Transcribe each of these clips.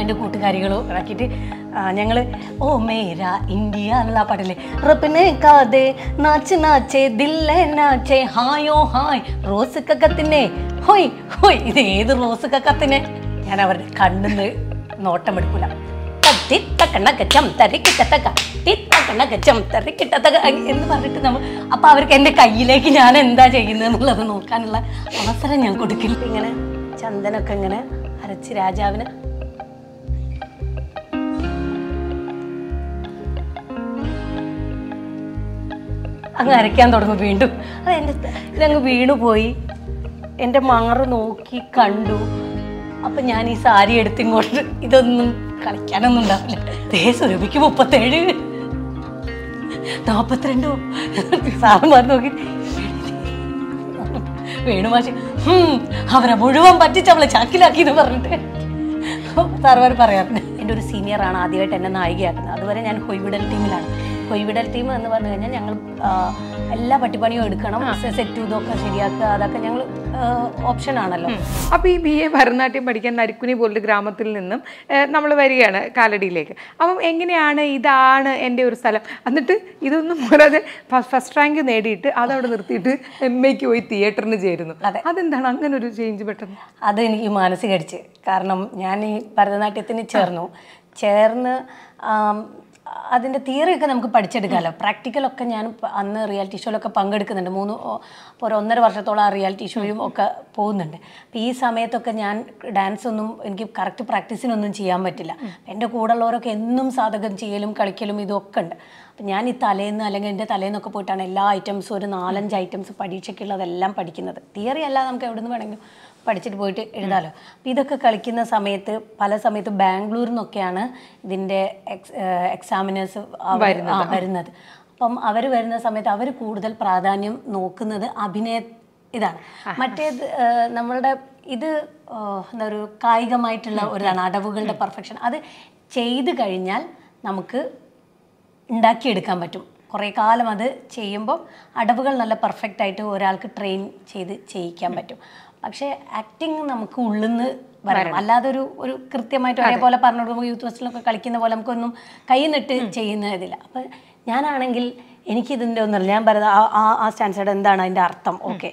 എൻ്റെ കൂട്ടുകാരികളും ഇറക്കിയിട്ട് ഞങ്ങൾ ഓ മേര ഇന്ത്യ എന്നുള്ള ആ പാട്ടില്ലേ റബ്ബിനെ കാതെ നാച്ച് നാച്ചേ ദില്ലേ നാച്ചേ ഹായോ ഹായ് റോസ് കക്കത്തിനെ ഹോയ് ഹോയ് ഇത് ഏത് റോസ് കക്കത്തിനെ ഞാൻ അവരുടെ കണ്ണിന്ന് നോട്ടം എടുക്കൂല തിത്തക്കണ്ണക്കച്ചം തരിക്കിട്ടത്തക്ക തിത്തക്കണ്ണക്കച്ചം തരിക്കിട്ടത്തക്ക എന്ന് പറഞ്ഞിട്ട് നമ്മൾ അപ്പൊ അവർക്ക് എൻ്റെ കയ്യിലേക്ക് ഞാൻ എന്താ ചെയ്യുന്നത് എന്നുള്ളത് നോക്കാനുള്ള അവസരം ഞാൻ കൊടുക്കില്ല ഇങ്ങനെ ചന്ദനൊക്കെ ഇങ്ങനെ അരച്ച് രാജാവിന് അങ്ങ് അരയ്ക്കാൻ തുടങ്ങും വീണ്ടും അത് എൻ്റെ ഇതങ്ങ് വീണു പോയി എൻ്റെ മാറ് നോക്കി കണ്ടു അപ്പൊ ഞാൻ ഈ സാരി എടുത്തിങ്ങോട്ട് ഇതൊന്നും കളിക്കാനൊന്നും ഉണ്ടാവില്ല ദേ സുരഭിക്ക് മുപ്പത്തേഴ് നാപ്പത്തിരണ്ടോ സാറന്മാർ നോക്കി വേണുമാഷി ഹും, അവരെ മുഴുവൻ പറ്റിച്ച് അവളെ ചാക്കിലാക്കി എന്ന് പറഞ്ഞിട്ട് സാറുമാർ പറയാറുണ്ട് എൻ്റെ ഒരു സീനിയറാണ് ആദ്യമായിട്ട് എന്നെ നായികയാക്കുന്നത് അതുവരെ ഞാൻ കൊയ്വിടൽ ടീമിലാണ് കൊയ്വിടൽ ടീം എന്ന് പറഞ്ഞു കഴിഞ്ഞാൽ ഞങ്ങൾ ആ, എല്ലാ പട്ടിപ്പണിയും എടുക്കണം സെറ്റ് ഇതൊക്കെ ശരിയാക്കുക അതൊക്കെ ഞങ്ങൾ ഓപ്ഷൻ ആണല്ലോ അപ്പൊ ഈ ബി എ ഭരതനാട്യം പഠിക്കാൻ നരിക്കുനി പോലൊരു ഗ്രാമത്തിൽ നിന്നും നമ്മൾ വരികയാണ് കാലടിയിലേക്ക് അപ്പം എങ്ങനെയാണ് ഇതാണ് എൻ്റെ ഒരു സ്ഥലം എന്നിട്ട് ഇതൊന്നും പോരാതെ ഫസ്റ്റ് റാങ്ക് നേടിയിട്ട് അതവിടെ നിർത്തിയിട്ട് എം എക്ക് പോയി തിയേറ്ററിന് ചേരുന്നു അതെന്താണ് അങ്ങനെ ഒരു ചേഞ്ച് പെട്ടെന്ന് അത് എനിക്ക് മാനസികടിച്ച് കാരണം ഞാൻ ഈ ഭരതനാട്യത്തിന് ചേർന്നു ചേർന്ന് ആം, അതിൻ്റെ തിയറിയൊക്കെ നമുക്ക് പഠിച്ചെടുക്കാമല്ലോ പ്രാക്ടിക്കലൊക്കെ ഞാൻ പ- അന്ന് റിയാലിറ്റി ഷോയിലൊക്കെ പങ്കെടുക്കുന്നുണ്ട് മൂന്ന് ഓ- ഇപ്പോൾ ഒരു ഒന്നര വർഷത്തോളം ആ റിയാലിറ്റി ഷോയും ഒക്കെ പോകുന്നുണ്ട് അപ്പോൾ ഈ സമയത്തൊക്കെ ഞാൻ ഡാൻസ് ഒന്നും എനിക്ക് കറക്റ്റ് പ്രാക്ടീസിനൊന്നും ചെയ്യാൻ പറ്റില്ല എൻ്റെ കൂടെ ഉള്ളവരൊക്കെ എന്നും സാധകം ചെയ്യലും കളിക്കലും ഇതൊക്കെ ഉണ്ട് അപ്പം ഞാൻ ഈ തലേന്ന് അല്ലെങ്കിൽ എൻ്റെ തലേന്നൊക്കെ പോയിട്ടാണ് എല്ലാ ഐറ്റംസും ഒരു നാലഞ്ച് ഐറ്റംസ് പരീക്ഷയ്ക്കുള്ളതെല്ലാം പഠിക്കുന്നത് തിയറി അല്ലാതെ നമുക്ക് എവിടെ നിന്ന് വേണമെങ്കിലും പഠിച്ചിട്ട് പോയിട്ട് എഴുതാമല്ലോ അപ്പം ഇതൊക്കെ കളിക്കുന്ന സമയത്ത് പല സമയത്ത് ബാംഗ്ലൂരിൽ നിന്നൊക്കെയാണ് ഇതിൻ്റെ എക്സ് എക്സാമിനേഴ്സ് വരുന്നത് അപ്പം അവർ വരുന്ന സമയത്ത് അവർ കൂടുതൽ പ്രാധാന്യം നോക്കുന്നത് അഭിനയ ഇതാണ് മറ്റേത് ഏഹ്, നമ്മളുടെ ഇത് ഏഹ്, എന്താ ഒരു കായികമായിട്ടുള്ള ഒരിതാണ് അടവുകളുടെ പെർഫെക്ഷൻ അത് ചെയ്ത് കഴിഞ്ഞാൽ നമുക്ക് ഉണ്ടാക്കിയെടുക്കാൻ പറ്റും കുറേ കാലം അത് ചെയ്യുമ്പോൾ അടവുകൾ നല്ല പെർഫെക്റ്റ് ആയിട്ട് ഒരാൾക്ക് ട്രെയിൻ ചെയ്ത് ചെയ്യിക്കാൻ പറ്റും പക്ഷേ ആക്ടിങ് നമുക്ക് ഉള്ളിൽ നിന്ന് വരണം അല്ലാതെ ഒരു ഒരു കൃത്യമായിട്ട് ഒരേപോലെ പറഞ്ഞു കൊടുക്കുമ്പോൾ യൂത്ത് ഫെസ്റ്റിലൊക്കെ കളിക്കുന്ന പോലെ നമുക്കൊന്നും കൈ നിട്ട് ചെയ്യുന്ന ഇതില്ല അപ്പം ഞാനാണെങ്കിൽ എനിക്കിതിൻ്റെ ഒന്നുമില്ല ഞാൻ പറയുന്നത് ആ ആ ആ സ്റ്റാൻസേർഡ് എന്താണ് അതിൻ്റെ അർത്ഥം ഓക്കെ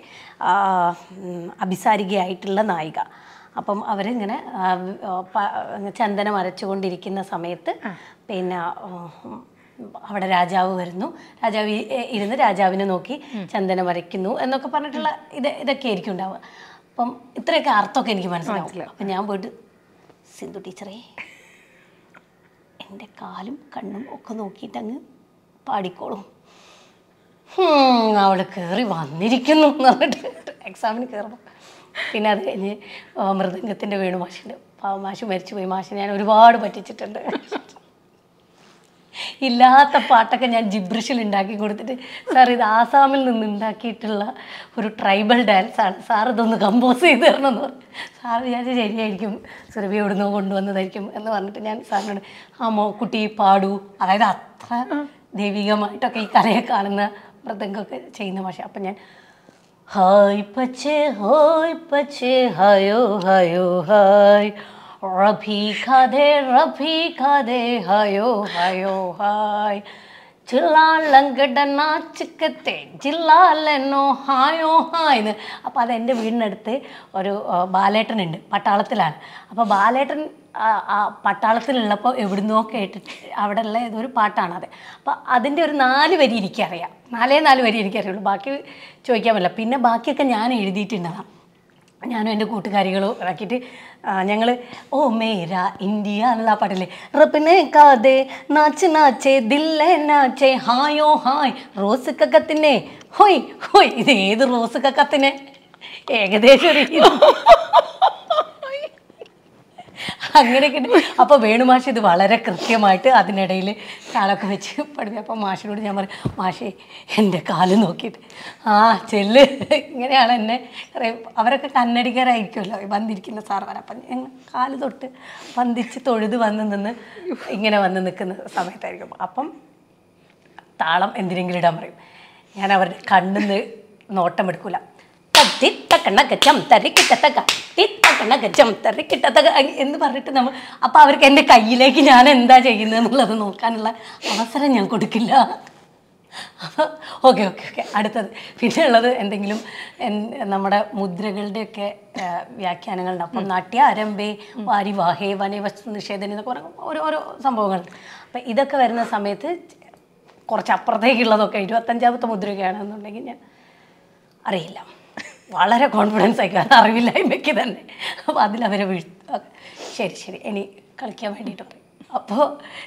അഭിസാരികയായിട്ടുള്ള നായിക അപ്പം അവരിങ്ങനെ ആ, ആ, പ- ചന്ദനം അരച്ചുകൊണ്ടിരിക്കുന്ന സമയത്ത് പിന്നെ ഉം, അവിടെ രാജാവ് വരുന്നു രാജാവ് ഇ- എ- ഇരുന്ന് രാജാവിനെ നോക്കി ചന്ദനം വരയ്ക്കുന്നു എന്നൊക്കെ പറഞ്ഞിട്ടുള്ള ഇത് ഇതൊക്കെ ആയിരിക്കും ഉണ്ടാവുക അപ്പം ഇത്രയൊക്കെ അർത്ഥമൊക്കെ എനിക്ക് മനസ്സിലാവും അപ്പം ഞാൻ പോയിട്ട് സിന്ധു ടീച്ചറേ എൻ്റെ കാലും കണ്ണും ഒക്കെ നോക്കിയിട്ട് അങ്ങ് പാടിക്കോളും ഹും, അവള് കയറി വന്നിരിക്കുന്നു എന്ന് പറഞ്ഞിട്ട് എക്സാമിന് കയറുമ്പോൾ പിന്നെ അത് കഴിഞ്ഞ് ആ, മൃദംഗത്തിൻ്റെ വേണു മാഷുണ്ട് പാവം മാഷ് മരിച്ചുപോയി മാഷ് ഞാൻ ഒരുപാട് പറ്റിച്ചിട്ടുണ്ട് ഇല്ലാത്ത പാട്ടൊക്കെ ഞാൻ ജിബ്രിഷിൽ ഉണ്ടാക്കി കൊടുത്തിട്ട് സാർ ഇത് ആസാമിൽ നിന്ന് ഉണ്ടാക്കിയിട്ടുള്ള ഒരു ട്രൈബൽ ഡാൻസാണ് സാർ ഇതൊന്ന് കമ്പോസ് ചെയ്ത് തരണം എന്ന് പറഞ്ഞു സാർ വിചാരിച്ച ശരിയായിരിക്കും സുരഭി എവിടുന്നോ കൊണ്ടുവന്നതായിരിക്കും എന്ന് പറഞ്ഞിട്ട് ഞാൻ സാറിനോട് ആ മോ കുട്ടി പാടൂ അതായത് അത്ര ദൈവികമായിട്ടൊക്കെ ഈ കലയെ കാണുന്ന മൃദംഗമൊക്കെ ചെയ്യുന്ന ഭാഷ അപ്പം ഞാൻ ഹായ് പച്ചേ ഹായ് പച്ചേ ഹയോ ഹയോ ഹായ് റഭി ഖാദേ റഭി ഖാദേ ഹയോ ഹയോ ഹായ് ചില്ലാളങ്കട നാച്ചിക്കത്തെ ജില്ലാലെന്നോ ഹായോ ഹായ്ന്ന് അപ്പോൾ അത് എൻ്റെ വീടിനടുത്ത് ഒരു ആ, ബാലേട്ടനുണ്ട് പട്ടാളത്തിലാണ് അപ്പോൾ ബാലേട്ടൻ ആ, ആ പട്ടാളത്തിലുള്ളപ്പോൾ എവിടുന്നോ കേട്ടിട്ട് അവിടെ ഉള്ള ഏതൊരു പാട്ടാണത് അപ്പോൾ അതിൻ്റെ ഒരു നാല് വരി എനിക്കറിയാം നാലേ നാല് വരി എനിക്കറിയുള്ളൂ ബാക്കി ചോദിക്കാൻ പറ്റില്ല പിന്നെ ബാക്കിയൊക്കെ ഞാൻ എഴുതിയിട്ടുണ്ടതാണ് ഞാനും എൻ്റെ കൂട്ടുകാരികളും ഇറക്കിയിട്ട് ഞങ്ങൾ ഓ മേര ഇന്ത്യ എന്നുള്ള ആ പാട്ടില്ലേ റബ്ബിനെ കാതെ നാച്ച് നാച്ചേ ദില്ലേ നാച്ചേ ഹായോ ഹായ് റോസ് കക്കത്തിനെ ഹോയ് ഹോയ് ഇത് ഏത് റോസ് കക്കത്തിനെ ഏകദേശം ഒരു ഇത്. അങ്ങനെയൊക്കെ ഉണ്ട്. അപ്പോൾ വേണുമാഷ് ഇത് വളരെ കൃത്യമായിട്ട് അതിനിടയിൽ കാലൊക്കെ വെച്ച് പഠിപ്പി അപ്പോൾ മാഷിനോട് ഞാൻ പറയും മാഷേ എൻ്റെ കാല് നോക്കിയിട്ട് ആ ചെല്ല് ഇങ്ങനെയാണ് എന്നെ പറയും. അവരൊക്കെ കന്നഡിക്കാരായിരിക്കുമല്ലോ ഈ വന്നിരിക്കുന്ന സാറന്മാർ അപ്പം ഞങ്ങൾ കാല് തൊട്ട് വന്ദിച്ച് തൊഴുത് വന്ന് നിന്ന് ഇങ്ങനെ വന്ന് നിൽക്കുന്ന സമയത്തായിരിക്കും അപ്പം താളം എന്തിനെങ്കിലും ഇടാൻ പറയും ഞാൻ അവരുടെ കണ്ണിന്ന് നോട്ടം എടുക്കൂല തിത്തക്കണക്കച്ചം തരിക്കിട്ടത്തക്ക തിത്തക്കണക്കച്ചം തരിക്കിട്ടത്തക്ക എന്ന് പറഞ്ഞിട്ട് നമ്മൾ അപ്പോൾ അവർക്ക് എൻ്റെ കയ്യിലേക്ക് ഞാൻ എന്താ ചെയ്യുന്നത് എന്നുള്ളത് നോക്കാനുള്ള അവസരം ഞാൻ കൊടുക്കില്ല അപ്പോൾ ഓക്കെ ഓക്കെ ഓക്കെ അടുത്തത് പിന്നെ ഉള്ളത് എന്തെങ്കിലും എൻ- നമ്മുടെ മുദ്രകളുടെയൊക്കെ ആ, വ്യാഖ്യാനങ്ങളുണ്ട് അപ്പം നാട്യ അരമ്പേ വാരി വാഹേ വനേ വസ്തു നിഷേധന എന്നൊക്കെ പറഞ്ഞ ഓരോ ഓരോ സംഭവങ്ങളുണ്ട് അപ്പം ഇതൊക്കെ വരുന്ന സമയത്ത് കുറച്ച് അപ്പുറത്തേക്കുള്ളതൊക്കെ ഇരുപത്തഞ്ചാമത്തെ മുദ്രയൊക്കെയാണെന്നുണ്ടെങ്കിൽ ഞാൻ അറിയില്ല വളരെ കോൺഫിഡൻസ് ആയി കാരണം അറിവില്ലായ്മയ്ക്ക് തന്നെ അപ്പോൾ അതിലവരെ വീഴ് ശരി ശരി ഇനി കളിക്കാൻ വേണ്ടിയിട്ടുണ്ട് അപ്പോൾ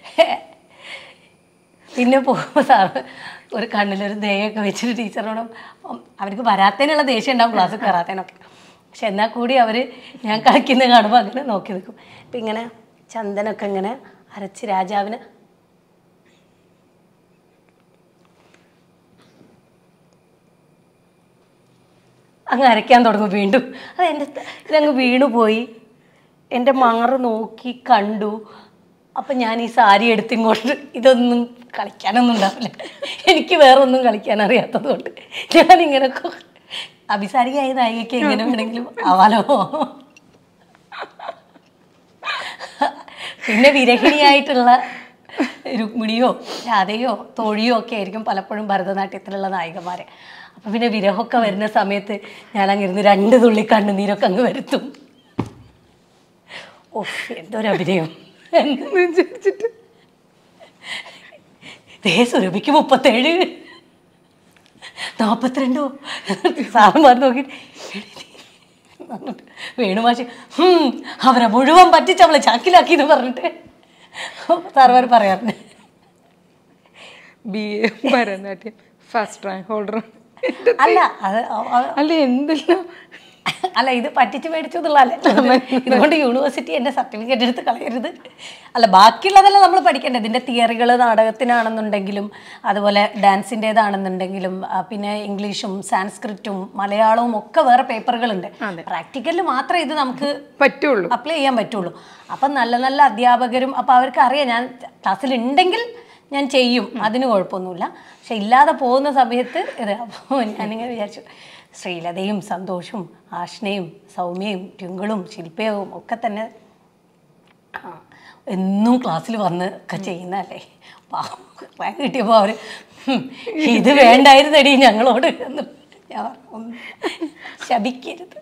പിന്നെ പോകുമ്പോൾ സാറ് ഒരു കണ്ണിലൊരു ദയൊക്കെ വെച്ചിട്ട് ടീച്ചറോടും ഉം, അവർക്ക് വരാത്തതിനുള്ള ദേഷ്യം ഉണ്ടാവും ക്ലാസ്സിൽ കയറാത്തതിനൊക്കെ പക്ഷെ എന്നാൽ കൂടി അവർ ഞാൻ കളിക്കുന്നത് കാണുമ്പോൾ അങ്ങനെ നോക്കി നിൽക്കും ഇപ്പം ഇങ്ങനെ ചന്ദനൊക്കെ ഇങ്ങനെ അരച്ച് രാജാവിന് അങ്ങ് അരയ്ക്കാൻ തുടങ്ങും വീണ്ടും അത് എൻ്റെ ത- ഇതങ്ങ് വീണുപോയി എൻ്റെ മാറ് നോക്കി കണ്ടു അപ്പം ഞാൻ ഈ സാരി എടുത്തിങ്ങോട്ട് ഇതൊന്നും കളിക്കാനൊന്നും ഉണ്ടാവില്ല എനിക്ക് വേറെ ഒന്നും കളിക്കാൻ അറിയാത്തത് കൊണ്ട് ഞാനിങ്ങനെ കൊ- അഭിസാരികയായ നായികയ്ക്ക് എങ്ങനെ വേണമെങ്കിലും ആവാലോ പിന്നെ വിരഹിണിയായിട്ടുള്ള രുക്മിണിയോ രാധയോ തോഴിയോ ഒക്കെ ആയിരിക്കും പലപ്പോഴും ഭരതനാട്യത്തിലുള്ള നായികമാരെ അപ്പം പിന്നെ വിരഹമൊക്കെ വരുന്ന സമയത്ത് ഞാൻ അങ്ങിരുന്ന് രണ്ട് തുള്ളി കണ്ണുനീരൊക്കെ അങ്ങ് വരുത്തും ഓഹ് എന്തൊരു അഭിനയം വിചാരിച്ചിട്ട് ദേ സുരഭിക്ക് മുപ്പത്തേഴ് നാൽപ്പത്തിരണ്ടോ സാറന്മാർ നോക്കിയിട്ട് വേണുമാഷി "ഹും, അവരെ മുഴുവൻ പറ്റിച്ച് അവളെ ചാക്കിലാക്കി എന്ന് പറഞ്ഞിട്ട് സാറുമാർ പറയാറുണ്ട് B A Bharatanatyam first rank holder അല്ല അത് അവ- അവ- അല്ല എന്തെല്ലാം അല്ല ഇത് പറ്റിച്ച് മേടിച്ചു എന്നുള്ളതല്ലേ ഇതുകൊണ്ട് യൂണിവേഴ്സിറ്റി എൻ്റെ സർട്ടിഫിക്കറ്റ് എടുത്ത് കളയരുത് അല്ല ബാക്കിയുള്ളതെല്ലാം നമ്മൾ പഠിക്കേണ്ടത് ഇതിൻ്റെ തിയറികൾ നാടകത്തിനാണെന്നുണ്ടെങ്കിലും അതുപോലെ ഡാൻസിൻ്റെതാണെന്നുണ്ടെങ്കിലും ആ, പിന്നെ ഇംഗ്ലീഷും സാൻസ്ക്രിറ്റും മലയാളവും ഒക്കെ വേറെ പേപ്പറുകളുണ്ട് പ്രാക്ടിക്കലിൽ മാത്രമേ ഇത് നമുക്ക് പറ്റുള്ളൂ അപ്ലൈ ചെയ്യാൻ പറ്റുള്ളൂ അപ്പം നല്ല നല്ല അധ്യാപകരും അപ്പം അവർക്ക് അറിയാം ഞാൻ ക്ലാസ്സിൽ ഉണ്ടെങ്കിൽ ഞാൻ ചെയ്യും അതിന് കുഴപ്പമൊന്നുമില്ല പക്ഷെ ഇല്ലാതെ പോകുന്ന സമയത്ത് ഇത് അപ്പോൾ ഞാനിങ്ങനെ വിചാരിച്ചു ശ്രീലതയും സന്തോഷും ആഷ്നയും സൗമ്യയും ട്വിങ്കിളും ശില്പയും ഒക്കെ തന്നെ ആ, എന്നും ക്ലാസ്സിൽ വന്ന് ഒക്കെ ചെയ്യുന്നതല്ലേ പാവം റാങ്ക് കിട്ടിയപ്പോൾ അവർ ഇത് വേണ്ടായിരുന്നടി ഞങ്ങളോട് എന്ന് ഞാൻ പറഞ്ഞു, "ഒന്ന് ശപിക്കരുത്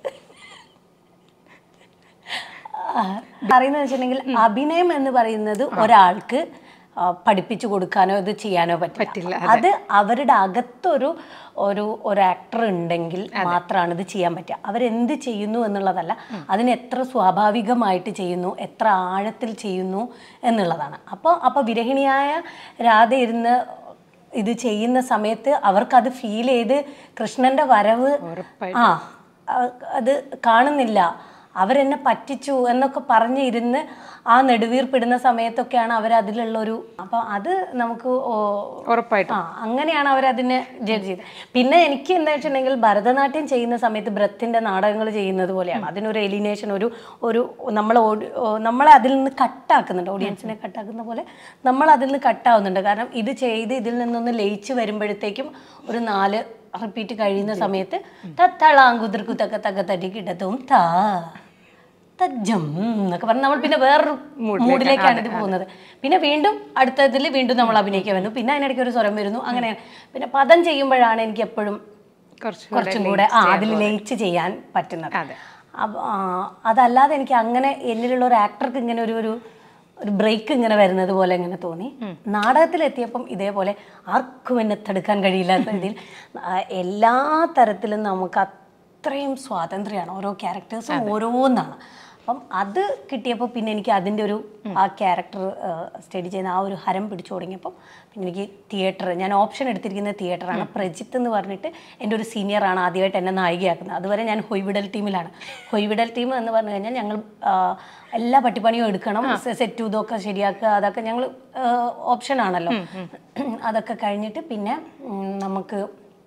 ആ, പറയുന്നത് വെച്ചിട്ടുണ്ടെങ്കിൽ അഭിനയം എന്ന് പറയുന്നത് ഒരാൾക്ക് ആ, പഠിപ്പിച്ചു കൊടുക്കാനോ ഇത് ചെയ്യാനോ പറ്റില്ല അത് അവരുടെ അകത്തൊരു ഒരു ഒരു ആക്ടർ ഉണ്ടെങ്കിൽ മാത്രമാണ് ഇത് ചെയ്യാൻ പറ്റുക അവരെന്ത് ചെയ്യുന്നു എന്നുള്ളതല്ല അതിന് എത്ര സ്വാഭാവികമായിട്ട് ചെയ്യുന്നു എത്ര ആഴത്തിൽ ചെയ്യുന്നു എന്നുള്ളതാണ് അപ്പോൾ അപ്പോൾ വിരഹിണിയായ രാധ ഇരുന്ന് ഇത് ചെയ്യുന്ന സമയത്ത് അവർക്കത് ഫീൽ ചെയ്ത് കൃഷ്ണന്റെ വരവ് ആ അ- അത് കാണുന്നില്ല അവരെന്നെ പറ്റിച്ചു എന്നൊക്കെ പറഞ്ഞ് ഇരുന്ന് ആ നെടുവീർപ്പിടുന്ന സമയത്തൊക്കെയാണ് അവരതിലുള്ള ഒരു അപ്പം അത് നമുക്ക് ഓ- ഉറപ്പായിട്ടും ആ അങ്ങനെയാണ് അവരതിനെ ജഡ്ജ് ചെയ്തത് പിന്നെ എനിക്ക് എന്താ വെച്ചിട്ടുണ്ടെങ്കിൽ ഭരതനാട്യം ചെയ്യുന്ന സമയത്ത് ബ്രത്തിൻ്റെ നാടകങ്ങൾ ചെയ്യുന്നത് പോലെയാണ് അതിനൊരു എലിനേഷൻ ഒരു ഒരു നമ്മൾ നമ്മളെ അതിൽ നിന്ന് കട്ടാക്കുന്നുണ്ട് ഓഡിയൻസിനെ കട്ടാക്കുന്ന പോലെ നമ്മൾ അതിൽ നിന്ന് കട്ടാവുന്നുണ്ട് കാരണം ഇത് ചെയ്ത് ഇതിൽ നിന്നൊന്ന് ലയിച്ച് വരുമ്പോഴത്തേക്കും ഒരു നാല് റിപ്പീറ്റ് കഴിയുന്ന സമയത്ത് തത്തളാങ്കുതിർക്കു തക്ക തക്ക തട്ടി കിടത്തും താ തജ്ജം എന്നൊക്കെ പറഞ്ഞ് നമ്മൾ പിന്നെ വേറൊരു മൂഡിലേക്കാണ് ഇത് പോകുന്നത് പിന്നെ വീണ്ടും അടുത്തതിൽ വീണ്ടും നമ്മൾ അഭിനയിക്കാൻ വരുന്നു പിന്നെ അതിനിടയ്ക്ക് ഒരു സ്വരം വരുന്നു അങ്ങനെ പിന്നെ പദം ചെയ്യുമ്പോഴാണ് എനിക്ക് എപ്പോഴും കുറച്ച് കുറച്ചും കൂടെ ആ അതിൽ ലയിച്ച് ചെയ്യാൻ പറ്റുന്നത് അപ്പൊ, ആ, അതല്ലാതെ എനിക്ക് അങ്ങനെ എന്നിലുള്ള ഒരു ആക്ടർക്ക് ഇങ്ങനെ ഒരു ഒരു ഒരു ബ്രേക്ക് ഇങ്ങനെ വരുന്നത് പോലെ ഇങ്ങനെ തോന്നി നാടകത്തിലെത്തിയപ്പം ഇതേപോലെ ആർക്കും എന്നെ തടുക്കാൻ കഴിയില്ലാത്ത രീതിയിൽ ആ, എല്ലാ തരത്തിലും നമുക്ക് അത്രയും സ്വാതന്ത്ര്യമാണ് ഓരോ ക്യാരക്ടേഴ്സും ഓരോന്നാണ് അപ്പം അത് കിട്ടിയപ്പോൾ പിന്നെ എനിക്ക് അതിൻ്റെ ഒരു ആ ക്യാരക്ടർ സ്റ്റഡി ചെയ്യുന്ന ആ ഒരു ഹരം പിടിച്ചു തുടങ്ങിയപ്പം പിന്നെ എനിക്ക് തിയേറ്റർ ഞാൻ ഓപ്ഷൻ എടുത്തിരിക്കുന്ന തിയേറ്ററാണ് പ്രജിത്ത് എന്ന് പറഞ്ഞിട്ട് എൻ്റെ ഒരു സീനിയറാണ് ആദ്യമായിട്ട് എന്നെ നായികയാക്കുന്നത് അതുവരെ ഞാൻ ഹൊയ്വിടൽ ടീമിലാണ് ഹൊയ്വിടൽ ടീം എന്ന് പറഞ്ഞു കഴിഞ്ഞാൽ ഞങ്ങൾ ആ, എല്ലാ പട്ടിപ്പണിയും എടുക്കണം സെറ്റ് ഇതൊക്കെ ശരിയാക്കുക അതൊക്കെ ഞങ്ങൾ ഓപ്ഷൻ ആണല്ലോ അതൊക്കെ കഴിഞ്ഞിട്ട് പിന്നെ ഉം, നമുക്ക്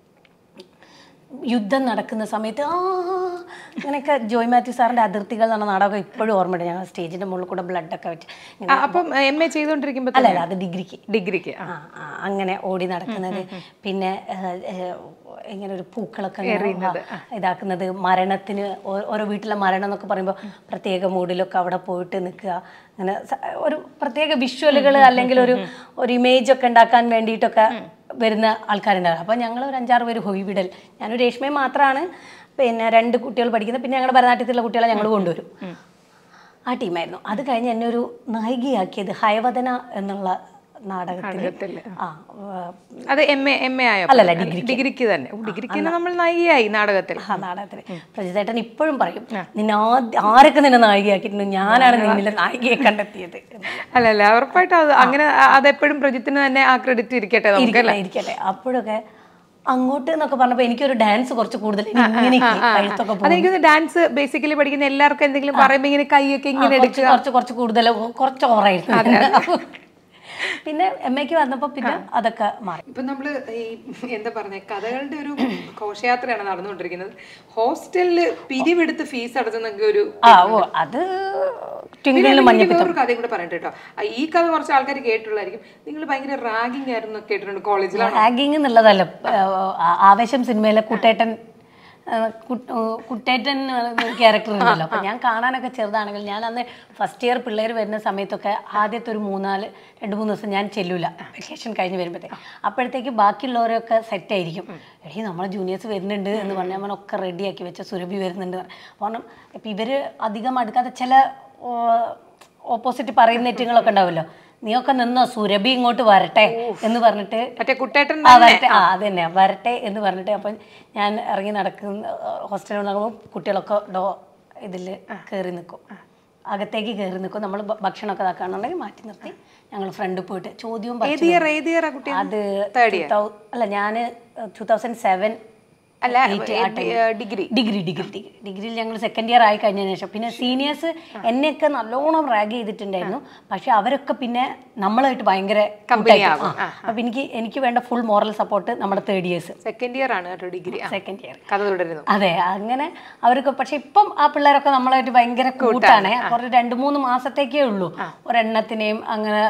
യുദ്ധം നടക്കുന്ന സമയത്ത് ആ അങ്ങനെയൊക്കെ ജോയ് മാത്യു സാറിൻ്റെ അതിർത്തികൾ എന്ന നാടകം ഇപ്പോഴും ഓർമ്മയുണ്ട് ഞങ്ങൾ സ്റ്റേജിൻ്റെ മുകളിൽ കൂടെ ബ്ലഡൊക്കെ വെച്ച് ഇങ്ങനെ- ആ, അപ്പം എം എ ചെയ്തുകൊണ്ടിരിക്കുമ്പോൾ അല്ല അല്ല അത് ഡിഗ്രിക്ക് ഡിഗ്രിക്ക് ആ, ആ, അങ്ങനെ ഓടി നടക്കുന്നത് പിന്നെ ഏഹ്, ഏഹ്, ഇങ്ങനെ ഒരു പൂക്കളൊക്കെ ഇങ്ങനെ ആ, ഇതാക്കുന്നത് മരണത്തിന് ഓ- ഓരോ വീട്ടിലെ മരണം എന്നൊക്കെ പറയുമ്പോൾ പ്രത്യേക മൂഡിലൊക്കെ അവിടെ പോയിട്ട് നിൽക്കുക അങ്ങനെ സ- ഒരു പ്രത്യേക വിഷ്വലുകൾ അല്ലെങ്കിൽ ഒരു ഒരു ഇമേജ് ഒക്കെ ഉണ്ടാക്കാൻ വേണ്ടിയിട്ടൊക്കെ വരുന്ന ആൾക്കാരുണ്ടാവും അപ്പോൾ ഞങ്ങൾ ഒരു അഞ്ചാറ് പേര് ഹൊയ്വിടൽ ഞാനൊരു രേഷ്മയും മാത്രമാണ് പിന്നെ രണ്ട് കുട്ടികൾ പഠിക്കുന്നത് പിന്നെ ഞങ്ങളുടെ ഭരതനാട്യത്തിലുള്ള കുട്ടികളെ ഞങ്ങൾ കൊണ്ടുവരും ആ ടീമായിരുന്നു അത് കഴിഞ്ഞ് എന്നെ ഒരു നായികയാക്കിയത് ഹയവദന എന്നുള്ള നാടകത്തിൽ ആ ആ, അത് എം എ എം എ ആയോ അല്ലല്ല, ഡിഗ്രിക്ക് തന്നെ ഓ, ഡിഗ്രിക്ക് തന്നെ നമ്മൾ നായികയായി നാടകത്തിൽ ആ നാടകത്തിൽ പ്രജിതേട്ടൻ ഇപ്പോഴും പറയും നിന്നെ ആദ്യ- ആരൊക്കെ നിന്നെ നായികയാക്കിയിട്ടുണ്ട് ഞാനാണ് നിന്നിലെ നായികയെ കണ്ടെത്തിയത് അല്ല അല്ല ഉറപ്പായിട്ടും അത് അങ്ങനെ അ- അതെപ്പോഴും പ്രജിത്തിന് തന്നെ ആ ക്രെഡിറ്റ് ഇരിക്കട്ടെ നമുക്ക് ഇരിക്കട്ടെ ഇരിക്കട്ടെ അപ്പോഴൊക്കെ അങ്ങോട്ട് എന്നൊക്കെ പറഞ്ഞപ്പോൾ എനിക്കൊരു ഡാൻസ് കുറച്ച് കൂടുതൽ ഇങ്ങനെ കഴുത്തൊക്കെ പോകും അതെനിക്ക് ഡാൻസ് ബേസിക്കലി പഠിക്കുന്ന എല്ലാവർക്കും എന്തെങ്കിലും പറയുമ്പോൾ ഇങ്ങനെ കൈയൊക്കെ ഇങ്ങനെ കുറച്ച് കുറച്ച് കുറച്ച് കൂടുതൽ കുറച്ച് ഓവറായിരുന്നു പിന്നെ എം എക്ക് വന്നപ്പോൾ പിന്നെ അതൊക്കെ മാറി ഇപ്പൊ നമ്മള് ഈ എന്താ പറഞ്ഞ കഥകളുടെ ഒരു ഘോഷയാത്രയാണ് നടന്നുകൊണ്ടിരിക്കുന്നത് ഹോസ്റ്റലില് പിരിവെടുത്ത് ഫീസ് അടച്ചെന്നൊക്കെ ഒരു ആ ഓ അത് ട്വിങ്കിളിൽ മഞ്ഞ എനിക്ക് വേറൊരു കഥയും കൂടെ പറയട്ടെ കേട്ടോ ആ, ഈ കഥ കുറച്ച് ആൾക്കാർ കേട്ടുള്ളായിരിക്കും നിങ്ങൾ ഭയങ്കര റാഗിങ് ആയിരുന്നു എന്നൊക്കെ കേട്ടിട്ടുണ്ട് കോളേജിലാണ് റാഗിങ് എന്നുള്ളതല്ല ആ, ആവേശം സിനിമയിലെ കുട്ടേട്ടൻ ആ, കു- ആ, കുട്ടേട്ടൻ എന്ന് പറയുന്ന ഒരു ക്യാരക്ടർ ഉണ്ടല്ലോ അപ്പം ഞാൻ കാണാനൊക്കെ ചെറുതാണെങ്കിൽ ഞാൻ അന്ന് ഫസ്റ്റ് ഇയർ പിള്ളേർ വരുന്ന സമയത്തൊക്കെ ആദ്യത്തെ ഒരു മൂന്നാല് രണ്ട് മൂന്ന് ദിവസം ഞാൻ ചെല്ലൂല വെക്കേഷൻ കഴിഞ്ഞ് വരുമ്പോഴത്തേക്ക് അപ്പോഴത്തേക്ക് ബാക്കിയുള്ളവരൊക്കെ സെറ്റ് ആയിരിക്കും എടീ നമ്മളെ ജൂനിയേഴ്സ് വരുന്നുണ്ട് എന്ന് പറഞ്ഞാൽ അവനൊക്കെ റെഡിയാക്കി വെച്ച സുരഭി വരുന്നുണ്ട് കാരണം ഇപ്പം ഇവർ അധികം അടുക്കാതെ ചില ഓപ്പോസിറ്റ് പറയുന്ന നെറ്റുകളൊക്കെ ഉണ്ടാവുമല്ലോ നീയൊക്കെ നിന്നോ സുരഭി ഇങ്ങോട്ട് വരട്ടെ എന്ന് പറഞ്ഞിട്ട് മറ്റേ കുട്ടേട്ടൻ ആ വരട്ടെ ആ അത് തന്നെ വരട്ടെ എന്ന് പറഞ്ഞിട്ട് അപ്പം ഞാൻ ഇറങ്ങി നടക്കുന്ന ഹോസ്റ്റലിൽ നടക്കുമ്പോൾ കുട്ടികളൊക്കെ ഡോ ഇതിൽ കയറി നിൽക്കും അകത്തേക്ക് കയറി നിൽക്കും നമ്മൾ ഭക്ഷണമൊക്കെ ഇതാക്കാന്നുണ്ടെങ്കിൽ മാറ്റി നിർത്തി ഞങ്ങൾ ഫ്രണ്ട് പോയിട്ട് ചോദ്യവും ഏത് ഭക്ഷണവും- ഇയർ ഏത് ഇയർ ആ കുട്ടി അത് Third 2000 അല്ല ഞാൻ ടൂ തൗസൻഡ് സെവൻ അല്ല ഡിഗ്രി ഡിഗ്രി ഡിഗ്രി ഡിഗ്രി ഡിഗ്രിയിൽ ഞങ്ങൾ സെക്കൻഡ് ഇയർ ആയി കഴിഞ്ഞതിന് ശേഷം പിന്നെ സീനിയേഴ്സ് എന്നെയൊക്കെ നല്ലോണം റാഗ് ചെയ്തിട്ടുണ്ടായിരുന്നു പക്ഷെ അവരൊക്കെ പിന്നെ നമ്മളായിട്ട് ഭയങ്കര കൂട്ടായിട്ട് ആ. അപ്പൊ എനിക്ക് എനിക്ക് വേണ്ട ഫുൾ മോറൽ സപ്പോർട്ട് നമ്മുടെ തേർഡ് ഇയേഴ്സ് സെക്കൻഡ് ഇയർ ആണ് കേട്ടോ ഡിഗ്രി സെക്കൻഡ് ഇയർ കഥ തുടരുന്നു അതെ അങ്ങനെ അവർക്ക് പക്ഷെ ഇപ്പം ആ പിള്ളേരൊക്കെ നമ്മളായിട്ട് ഭയങ്കര കൂട്ടാണ് കുറച്ച് രണ്ട് മൂന്ന് മാസത്തേക്കേ ഉള്ളൂ ഒരെണ്ണത്തിനെയും അങ്ങനെ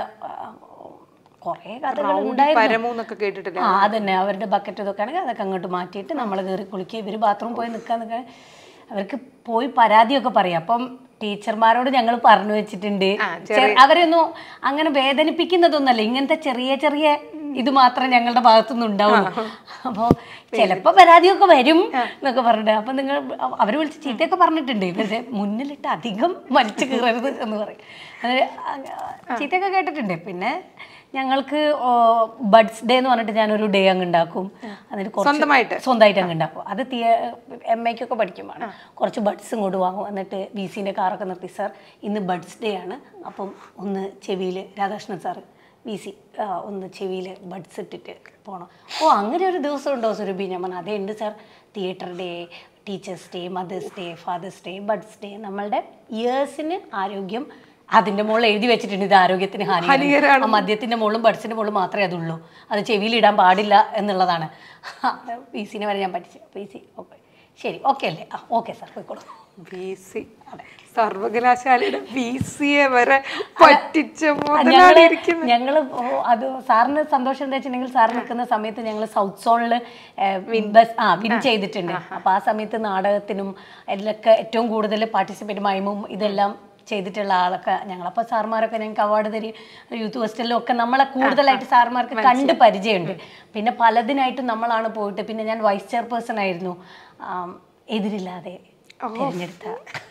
കുറെ കഥകൾ ഉണ്ടായിരുന്നു പരമൂന്നൊക്കെ കേട്ടിട്ടില്ല ആ അതന്നെ അവരുടെ ബക്കറ്റ് ഇതൊക്കെ ആണെങ്കിൽ അതൊക്കെ അങ്ങോട്ട് മാറ്റിയിട്ട് നമ്മൾ കയറി കുളിക്കുക ഇവർ ബാത്റൂം പോയി നിൽക്കാൻ നിൽക്കാൻ അവർക്ക് പോയി പരാതിയൊക്കെ പറയും അപ്പം ടീച്ചർമാരോട് ഞങ്ങൾ പറഞ്ഞു വെച്ചിട്ടുണ്ട് ചെ- അവരെയൊന്നും അങ്ങനെ വേദനിപ്പിക്കുന്നതൊന്നല്ല ഇങ്ങനത്തെ ചെറിയ ചെറിയ ഇത് മാത്രമേ ഞങ്ങളുടെ ഭാഗത്തുനിന്ന് ഉണ്ടാവുള്ളൂ അപ്പോൾ ചിലപ്പോൾ പരാതിയൊക്കെ വരും എന്നൊക്കെ പറഞ്ഞിട്ട് അപ്പം നിങ്ങൾ അവർ വിളിച്ച് ചീത്തയൊക്കെ പറഞ്ഞിട്ടുണ്ട് പക്ഷേ മുന്നിലിട്ട് അധികം വലിച്ചു കീറരുത് എന്ന് പറയും അത് ചീത്തയൊക്കെ കേട്ടിട്ടുണ്ട് പിന്നെ ഞങ്ങൾക്ക് ബഡ്സ് ഡേ എന്ന് പറഞ്ഞിട്ട് ഞാനൊരു ഡേ അങ്ങ് ഉണ്ടാക്കും എന്നിട്ട് കുറച്ച് സ്വന്തമായിട്ട്? സ്വന്തമായിട്ട് അങ്ങ് ഉണ്ടാക്കും അത് തിയ എം എക്കൊക്കെ പഠിക്കുമ്പോൾ കുറച്ച് ബഡ്സ് ഇങ്ങോട്ട് വാങ്ങും എന്നിട്ട് വി സിൻ്റെ കാറൊക്കെ നിർത്തി സാർ ഇന്ന് ബഡ്സ് ഡേ ആണ് അപ്പം ഒന്ന് ചെവിയിൽ രാധാകൃഷ്ണൻ സാറ് വി സി ഒന്ന് ചെവിയിൽ ബഡ്സ് ഇട്ടിട്ട് പോകണം ഓ അങ്ങനെ ഒരു ദിവസം ഉണ്ടോ സുരഭി ഞാൻ പറഞ്ഞു അതേ ഉണ്ട് sir theatre day teachers day mothers day fathers day buds day നമ്മളുടെ ഇയേഴ്സിന് ആരോഗ്യം അതിന്റെ മുകളിൽ എഴുതി വെച്ചിട്ടുണ്ട് ഇത് ആരോഗ്യത്തിന് ഹാനികരമാണ് ആ മദ്യത്തിന്റെ മുകളിലും ബഡ്സിന്റെ മുകളിലും മാത്രമേ അതുള്ളൂ അത് ചെവിയിൽ ഇടാൻ പാടില്ല എന്നുള്ളതാണ് പി സിനെ വരെ ഞാൻ പഠിച്ചു പി സി ഓക്കെ ശരി ഓക്കെ അല്ലേ ആ ഓക്കെ സാർ പോയിക്കോളൂ ബി സി സർവകലാശാലയുടെ ബി സിയെ വരെ പറ്റിച്ച മുതലാളി ഇരിക്കുന്നു ഞങ്ങൾ അത് സാറിന് സന്തോഷം എന്താ വെച്ചിട്ടുണ്ടെങ്കിൽ സാർ നിൽക്കുന്ന സമയത്ത് ഞങ്ങൾ സൗത്ത് സോണിൽ ബസ് ആ വിൻ ചെയ്തിട്ടുണ്ട് അപ്പോൾ ആ സമയത്ത് നാടകത്തിനും അതിലൊക്കെ ഏറ്റവും കൂടുതൽ പാർട്ടിസിപ്പേറ്റ് മൈമും ഇതെല്ലാം ചെയ്തിട്ടുള്ള ആളൊക്കെ ഞങ്ങളപ്പോൾ സാർമാരൊക്കെ ഞങ്ങൾക്ക് അവാർഡ് തരി യൂത്ത് ഹോസ്റ്റലിലും ഒക്കെ നമ്മളെ കൂടുതലായിട്ട് സാർമാർക്ക് കണ്ട് പരിചയമുണ്ട് പിന്നെ പലതിനായിട്ടും നമ്മളാണ് പോയിട്ട് പിന്നെ ഞാൻ വൈസ് ചെയർപേഴ്സൺ ആയിരുന്നു ആം, എതിരില്ലാതെ തിരഞ്ഞെടുത്ത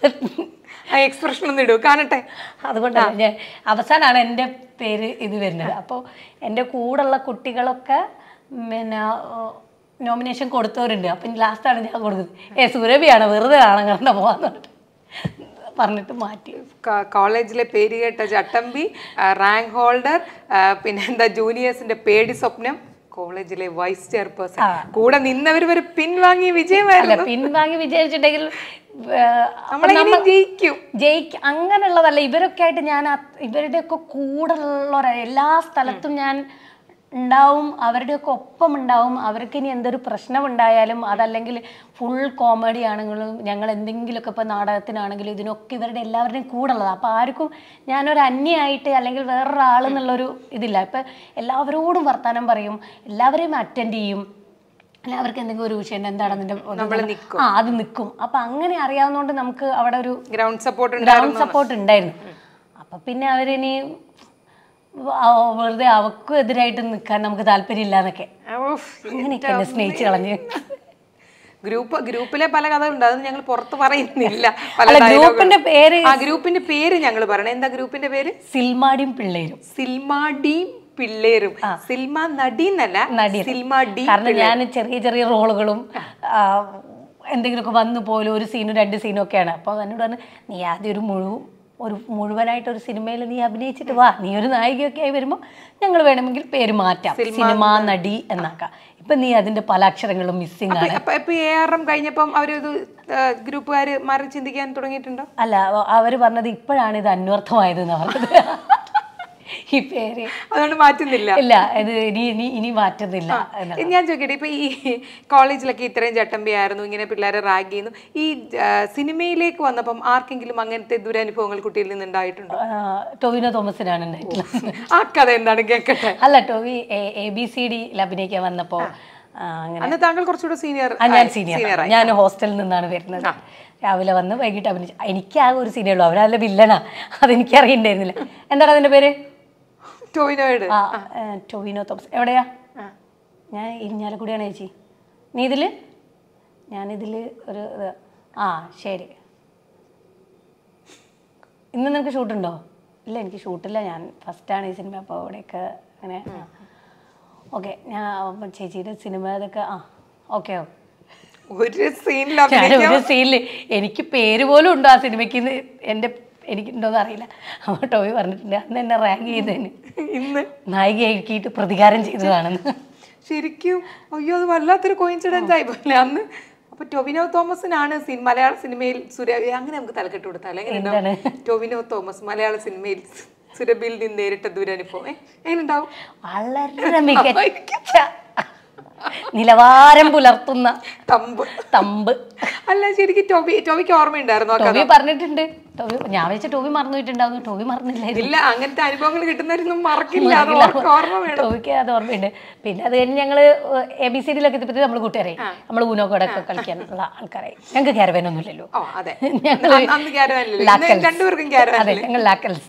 ആ എക്സ്പ്രഷൻ ഒന്ന് ഇടൂ കാണട്ടെ അതുകൊണ്ടാണ് ഞാൻ അവസാനമാണ് എൻ്റെ പേര് ഇത് വരുന്നത് അപ്പോൾ എൻ്റെ കൂടെയുള്ള കുട്ടികളൊക്കെ പിന്നെ നോമിനേഷൻ കൊടുത്തവരുണ്ട് അപ്പം ലാസ്റ്റാണ് ഞാൻ കൊടുക്കുന്നത് ഏ സുരഭിയാണ് വെറുതെ ആണ് കണ്ട പോകാന്ന് പറഞ്ഞിട്ട് പറഞ്ഞിട്ട് മാറ്റി ക- കോളേജിലെ പേര് കേട്ട ചട്ടമ്പി റാങ്ക് ഹോൾഡർ പിന്നെ എന്താ ജൂനിയേഴ്സിന്റെ പേടി സ്വപ്നം കോളേജിലെ വൈസ് ചെയർപേഴ്സൺ കൂടെ നിന്നവർ വരെ പിൻവാങ്ങിയ അല്ല വിജയമായിരുന്നു പിൻവാങ്ങി വിചാരിച്ചിട്ടുണ്ടെങ്കിൽ നമ്മളെങ്ങനെ ജയിക്കും ജയിക്ക അങ്ങനെയുള്ളതല്ല ഇവരൊക്കെ ആയിട്ട് ഞാൻ അത് ഇവരുടെയൊക്കെ കൂടെ ഉള്ള എല്ലാ സ്ഥലത്തും ഞാൻ ഉണ്ടാവും അവരുടെയൊക്കെ ഒപ്പം ഉണ്ടാവും അവർക്ക് ഇനി എന്തൊരു പ്രശ്നം ഉണ്ടായാലും അതല്ലെങ്കിൽ ഫുൾ കോമഡി ആണെങ്കിലും ഞങ്ങൾ എന്തെങ്കിലുമൊക്കെ ഇപ്പോൾ നാടകത്തിനാണെങ്കിലും ഇതിനൊക്കെ ഇവരുടെ എല്ലാവരുടെയും കൂടെ ഉള്ളതാണ് അപ്പോൾ ആർക്കും ഞാനൊരു അന്യായിട്ട് അല്ലെങ്കിൽ വേറൊരാളെന്നുള്ളൊരു ഇതില്ല ഇപ്പം എല്ലാവരോടും വർത്തമാനം പറയും എല്ലാവരെയും അറ്റൻഡ് ചെയ്യും അല്ല അവർക്ക് എന്തെങ്കിലും ഒരു വിഷയം ഉണ്ട് എന്താണ് അതിന്റെ ഒരു ഇത്? ആ അത് നിൽക്കും അപ്പൊ അങ്ങനെ അറിയാവുന്നതുകൊണ്ട് നമുക്ക് അവിടെ ഒരു ഗ്രൗണ്ട് സപ്പോർട്ട് ഗ്രൗണ്ട് സപ്പോർട്ട് ഉണ്ടായിരുന്നു അപ്പൊ പിന്നെ അവരിനി അവ- വെറുതെ അവക്കും എതിരായിട്ട് നിൽക്കാൻ നമുക്ക് താല്പര്യമില്ല എന്നൊക്കെ അങ്ങനെയൊക്കെ എന്നെ സ്നേഹിച്ച് കളഞ്ഞ് ഗ്രൂപ്പ് ഗ്രൂപ്പിലെ പല കഥകളുണ്ട് അത് ഞങ്ങൾ പുറത്ത് പറയുന്നില്ല പല അല്ല dialogue ഗ്രൂപ്പിന്റെ പേര് ആ ഗ്രൂപ്പിന്റെ പേര് ഞങ്ങൾ പറയണേ എന്താ ഗ്രൂപ്പിന്റെ പേര് സിൽമാടിയും പിള്ളേരും സിൽമാഡിയും പിള്ളേരും സിൽമ നടി എന്നല്ല നടി. സിൽമ ഡി കാരണം ഞാൻ ചെറിയ ചെറിയ റോളുകളും ആ, എന്തെങ്കിലുമൊക്കെ വന്നു പോലും ഒരു സീനും രണ്ട് സീനും ഒക്കെയാണ് അപ്പോൾ എന്നോട് പറഞ്ഞു നീ ആദ്യം ഒരു മുഴു ഒരു മുഴുവനായിട്ട് ഒരു സിനിമയിൽ നീ അഭിനയിച്ചിട്ട് വാ നീ ഒരു നായികയൊക്കെ ആയി വരുമ്പോൾ ഞങ്ങൾ വേണമെങ്കിൽ പേര് മാറ്റാം സിനിമാ നടി എന്നാക്കാം ഇപ്പൊ നീ അതിന്റെ പല അക്ഷരങ്ങളും മിസ്സിംഗ് ആണ് അപ്പൊ ഇപ്പൊ എ ആർ എം കഴിഞ്ഞപ്പം അവരത് ഗ്രൂപ്പുകാര് മാറി ചിന്തിക്കാൻ തുടങ്ങിയിട്ടുണ്ടോ അല്ല അവ- അവര് പറഞ്ഞത് ഇപ്പോഴാണ് ഇത് അന്വർത്ഥമായത് എന്നാ പറഞ്ഞത് ഈ പേര് അതുകൊണ്ട് മാറ്റുന്നില്ല ഇല്ല ഇത് ഇനി ഇനി ഇനി മാറ്റുന്നില്ല എന്ന് ഇത് ഞാൻ ചോദിക്കട്ടെ ഇപ്പൊ ഈ കോളേജിലൊക്കെ ഇത്രയും ചട്ടമ്പിയായിരുന്നു ഇങ്ങനെ പിള്ളേരെ റാഗ് ചെയ്യുന്നു ഈ ആ, സിനിമയിലേക്ക് വന്നപ്പം ആർക്കെങ്കിലും അങ്ങനത്തെ ദുരനുഭവങ്ങൾ കുട്ടിയിൽ നിന്ന് ഉണ്ടായിട്ടുണ്ടോ ആ, ടൊവിനോ തോമസിനാണ് ഉണ്ടായിട്ടുള്ളത് ആ കഥ എന്താണ് കേൾക്കട്ടെ അല്ല ടോവി എ ബി സി ഡിയിൽ അഭിനയിക്കാൻ വന്നപ്പോ ആ, അങ്ങനെ അന്ന് താങ്കൾ കുറച്ചുകൂടെ സീനിയർ ആ, ഞാൻ സീനിയർ ഞാൻ ഹോസ്റ്റലിൽ നിന്നാണ് വരുന്നത് രാവിലെ വന്ന് വൈകിട്ട് അഭിനയിച്ചു എനിക്ക് ആ ഒരു സീനിയർ ഉള്ളൂ അവരല്ല വില്ലനാ അതെനിക്ക് അറിയണ്ടായിരുന്നില്ല എന്താണ് അതിന്റെ പേര് ടോവിനോയുടെ ആ ഏ, ടൊവിനോ തോമസ് എവിടെയാ ഞാൻ ഇരിഞ്ഞാലക്കുടിയാണ് ചേച്ചി നീ ഇതില് ഞാനിതില് ഒരു ഇത് ആ ശരി ഇന്ന് നിനക്ക് ഷൂട്ടുണ്ടോ ഇല്ല എനിക്ക് ഷൂട്ടില്ല ഞാൻ ഫസ്റ്റാണ് ഈ സിനിമ അപ്പോൾ അവിടെയൊക്കെ അങ്ങനെ ഓക്കെ ഞാൻ അപ്പം ചേച്ചിയുടെ സിനിമ ഇതൊക്കെ ആ ഓക്കെ ഓക്കെ ഒരു സീനിൽ ഞാൻ ഒരു സീനിൽ എനിക്ക് പേര് പോലും ഉണ്ടോ ആ സിനിമയ്ക്ക് ഇന്ന് എൻ്റെ എനിക്കുണ്ടോന്ന് അറിയില്ല അപ്പോൾ ടോവി പറഞ്ഞിട്ടുണ്ട് അന്ന് എന്നെ റാങ്ക് ചെയ്തതിന് ഇന്ന് നായികയാക്കിയിട്ട് പ്രതികാരം ചെയ്തതാണെന്ന് ശരിക്കും അയ്യോ അത് വല്ലാത്തൊരു കോയിൻസിഡൻസ് ആയി പോലെ അന്ന് അപ്പൊ ടൊവിനോ തോമസിനാണ് സിനിമ മലയാള സിനിമയിൽ സുര അങ്ങനെ നമുക്ക് തലക്കെട്ട് കൊടുത്താലേ എങ്ങനെ ഉണ്ടാവും? ടൊവിനോ തോമസ് മലയാള സിനിമയിൽ സുരഭിയിൽ നിന്ന് നേരിട്ട ദുരനുഭവം ഏ, എങ്ങനെ ഉണ്ടാവും വളരെ മികച്ച നിലവാരം പുലർത്തുന്ന തമ്പ് തമ്പ് അല്ല ശരിക്കും ടോബി ടോബിക്ക് ഓർമ്മയുണ്ടായിരുന്നു ആ കഥ ടോവി പറഞ്ഞിട്ടുണ്ട് ടോവി ഞാൻ വെച്ച ടോവി മറന്നു പോയിട്ടുണ്ടാവുന്നു ടോവി മറന്നില്ലായിരുന്നു ഇല്ല അങ്ങനത്തെ അനുഭവങ്ങൾ കിട്ടുന്നവരൊന്നും മറക്കില്ല അത് ഓർക്ക് ഓർമ്മ വേണം ടോവിക്ക് അത് ഓർമ്മയുണ്ട് പിന്നെ അത് കഴിഞ്ഞ് ഞങ്ങള് എ ബി സി ഡിയിലൊക്കെ എത്തിയപ്പോഴത്തേക്ക് നമ്മൾ കൂട്ടുകാരായി നമ്മൾ ഊനോക്കോടൊക്കെ കളിക്കാനുള്ള ആൾക്കാരായി ഞങ്ങൾക്ക് ക്യാരവാനൊന്നുമില്ലല്ലോ ഓ അതെ ഞങ്ങൾ അന്ന് അന്ന് ക്യാരവാനില്ലല്ലോ ഇന്ന് രണ്ടുപേർക്കും ക്യാരവാൻ അതെ ഞങ്ങൾ ലാക്കൽസ്